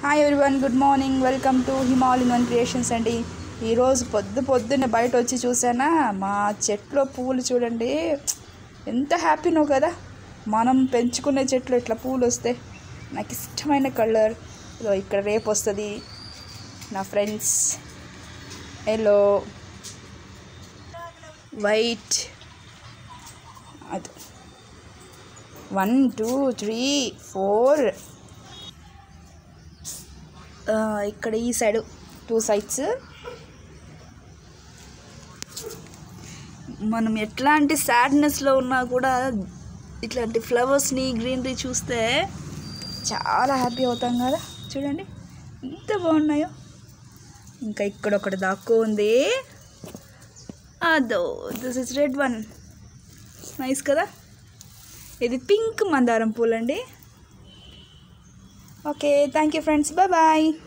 hi everyone good morning welcome to Himalayan one creations అండి ఈరోజు పొద్దు పొద్దున్నే బయట వచ్చి చూసానా మా చెట్లో పువ్వులు చూడండి ఎంత హ్యాపీనో కదా మనం పెంచుకునే చెట్లు ఇట్లా పువ్వులు వస్తే నాకు ఇష్టమైన కలర్ ఇదో ఇక్కడ రేపు వస్తుంది నా ఫ్రెండ్స్ ఎల్లో వైట్ అది వన్ టూ త్రీ ఫోర్ ఇక్కడ ఈ సైడ్ టూ సైడ్స్ మనం ఎట్లాంటి సాడ్నెస్లో ఉన్నా కూడా ఇట్లాంటి ఫ్లవర్స్ని గ్రీనరీ చూస్తే చాలా హ్యాపీ అవుతాం కదా చూడండి ఎంత బాగున్నాయో ఇంకా ఇక్కడ ఒకటి దాక్కో ఉంది అదో this is red one nice కదా ఇది పింక్ మందారం పూలండి okay thank you friends bye bye